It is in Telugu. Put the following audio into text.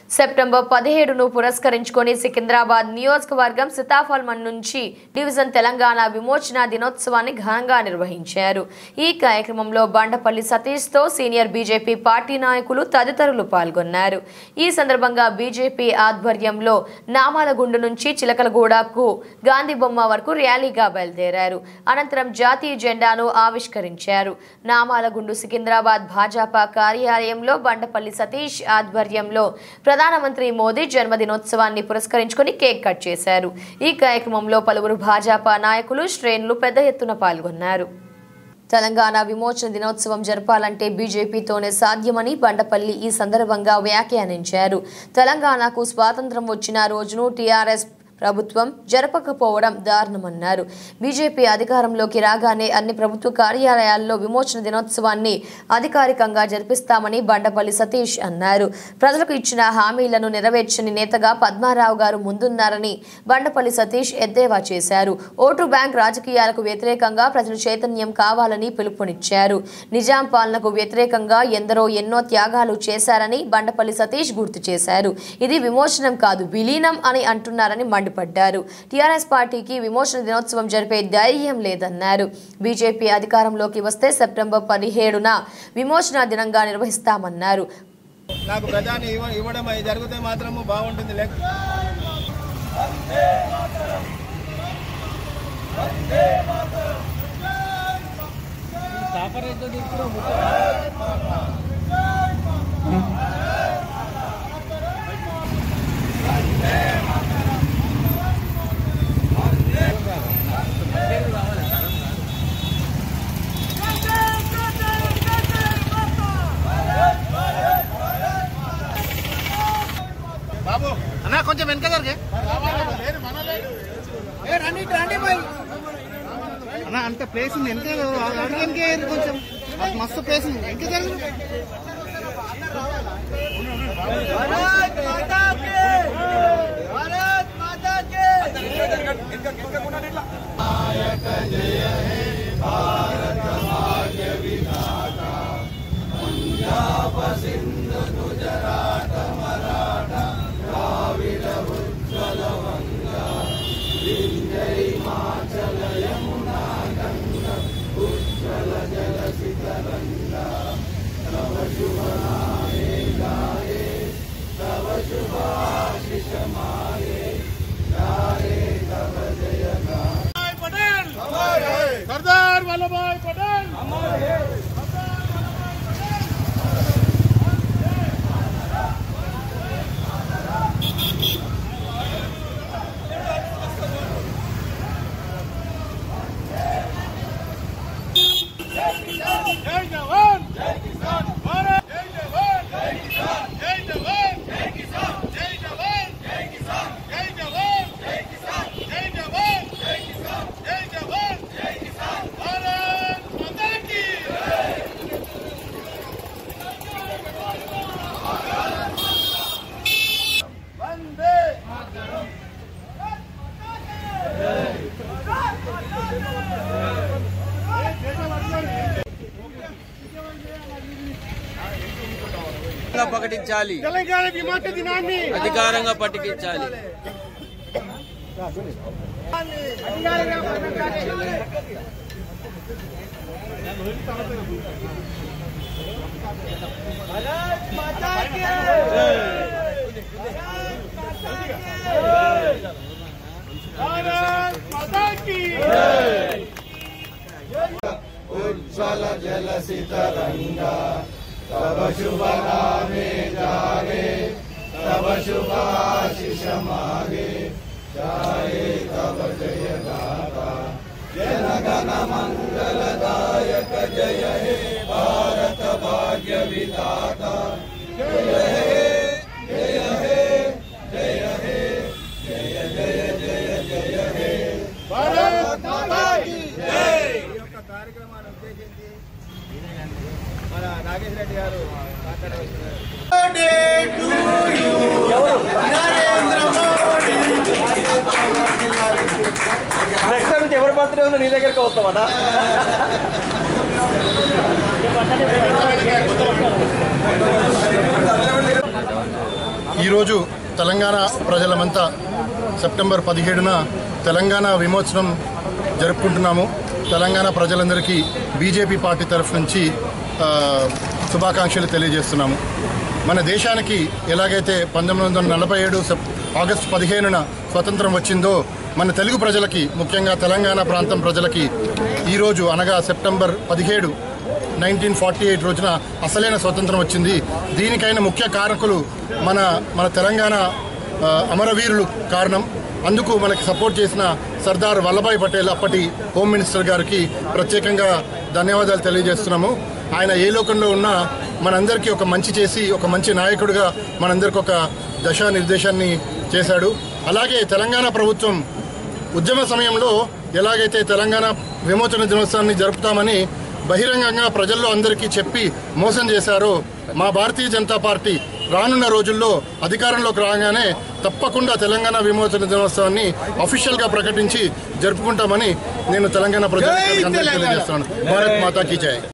సెప్టెంబర్ పదిహేడును పురస్కరించుకొని సికింద్రాబాద్ నియోజకవర్గం సీతాఫల్మన్ నుంచి డివిజన్ తెలంగాణ విమోచన దినోత్సవాన్ని ఘనంగా నిర్వహించారు ఈ కార్యక్రమంలో బండపల్లి సతీష్తో సీనియర్ బీజేపీ పార్టీ నాయకులు తదితరులు పాల్గొన్నారు ఈ సందర్భంగా బీజేపీ ఆధ్వర్యంలో నామాలగుండు నుంచి చిలకలగూడకు గాంధీ బొమ్మ వరకు ర్యాలీగా బయలుదేరారు అనంతరం జాతీయ జెండాను ఆవిష్కరించారు నామాలగుండు సికింద్రాబాద్ భాజపా కార్యాలయంలో బండపల్లి సతీష్ ఆధ్వర్యంలో ప్రధానమంత్రి మోదీ జన్మదినోత్సవాన్ని పురస్కరించుకొని కేక్ కట్ చేశారు ఈ కార్యక్రమంలో పలువురు భాజపా నాయకులు శ్రేణులు పెద్ద ఎత్తున పాల్గొన్నారు తెలంగాణ విమోచన దినోత్సవం జరపాలంటే బీజేపీతోనే సాధ్యమని బండపల్లి ఈ సందర్భంగా వ్యాఖ్యానించారు తెలంగాణకు స్వాతంత్రం వచ్చిన రోజును టీఆర్ఎస్ ప్రభుత్వం జరపకపోవడం దారుణమన్నారు బీజేపీ అధికారంలోకి రాగానే అన్ని ప్రభుత్వ కార్యాలయాల్లో విమోచన దినోత్సవాన్ని అధికారికంగా జరిపిస్తామని బండపల్లి సతీష్ అన్నారు ప్రజలకు ఇచ్చిన హామీలను నెరవేర్చని నేతగా పద్మారావు గారు ముందున్నారని బండపల్లి సతీష్ ఎద్దేవా చేశారు ఓటు బ్యాంక్ రాజకీయాలకు వ్యతిరేకంగా ప్రజలు చైతన్యం కావాలని పిలుపునిచ్చారు నిజాం పాలనకు వ్యతిరేకంగా ఎందరో ఎన్నో త్యాగాలు చేశారని బండపల్లి సతీష్ గుర్తు చేశారు ఇది విమోచనం కాదు విలీనం అని అంటున్నారని మండిపడ్డారు టీఆర్ఎస్ పార్టీకి విమోచన దినోత్సవం జరిపే ధైర్యం లేదన్నారు బీజేపీ అధికారంలోకి వస్తే సెప్టెంబర్ పదిహేడున విమోచన దినంగా నిర్వహిస్తామన్నారు నాకు ప్రజాని ఇవ్వ ఇవ్వడం అవి జరిగితే మాత్రము బాగుంటుంది లేక బాబు అన్నా కొంచెం వెనక జరిగే అన్న అంత ప్లేస్ ఉంది వెనక అడుగు వెనకే కొంచెం అది మస్తు ప్లేస్ ఉంది వెనక జరుగు సర్దార్ వల్లభాయ్ పటేల్ జై జవాన్ జై కిసాన్ భారత్ జై జవాన్ జై కిసాన్ జై జవాన్ జై కిసాన్ జై జవాన్ జై కిసాన్ జై జవాన్ జై కిసాన్ జై జవాన్ జై కిసాన్ జై జవాన్ జై కిసాన్ భారత్ మాతా కీ వందే ప్రకటించాలి తెలంగాణ విమోచన దినాన్ని అధికారంగా పట్టికించాలి భారత్ మాతా కీ భారత్ మాతా కీ ఈ యొక్క కార్యక్రమాన్ని ఉద్దేశించి మన నాగేశ్వర రెడ్డి గారు మాట్లాడవలసింది నెక్స్ట్ టైం నుంచి ఎవరి బర్త్డే ఉందో నీ దగ్గరికి వస్తామన్నా ఈరోజు తెలంగాణ ప్రజలమంతా సెప్టెంబర్ పదిహేడున తెలంగాణ విమోచనం జరుపుకుంటున్నాము తెలంగాణ ప్రజలందరికీ బీజేపీ పార్టీ తరఫు నుంచి ఆ, శుభాకాంక్షలు తెలియజేస్తున్నాము మన దేశానికి ఎలాగైతే పంతొమ్మిది వందల నలభై ఏడు సెప్ ఆగస్టు పదిహేనున స్వతంత్రం వచ్చిందో మన తెలుగు ప్రజలకి ముఖ్యంగా తెలంగాణ ప్రాంతం ప్రజలకి ఈరోజు అనగా సెప్టెంబర్ పదిహేడు నైన్టీన్ ఫార్టీ ఎయిట్ రోజున అసలైన స్వతంత్రం వచ్చింది దీనికైన ముఖ్య కారకులు మన మన తెలంగాణ ఆ, అమరవీరులు కారణం అందుకు మనకి సపోర్ట్ చేసిన సర్దార్ వల్లభాయ్ పటేల్ అప్పటి హోమ్ మినిస్టర్ గారికి ప్రత్యేకంగా ధన్యవాదాలు తెలియజేస్తున్నాము ఆయన ఏ లోకంలో ఉన్నా మనందరికీ ఒక మంచి చేసి ఒక మంచి నాయకుడిగా మనందరికి ఒక దశా నిర్దేశాన్ని చేశాడు అలాగే తెలంగాణ ప్రభుత్వం ఉద్యమ సమయంలో ఎలాగైతే తెలంగాణ విమోచన దినోత్సవాన్ని జరుపుతామని బహిరంగంగా ప్రజల్లో అందరికీ చెప్పి మోసం చేశారో మా భారతీయ జనతా పార్టీ రానున్న రోజుల్లో అధికారంలోకి రాగానే తప్పకుండా తెలంగాణ విమోచన దినోత్సవాన్ని అఫీషియల్గా ప్రకటించి జరుపుకుంటామని నేను తెలంగాణ ప్రజలకు తెలియజేస్తున్నాను భారత్ మాతాకి జై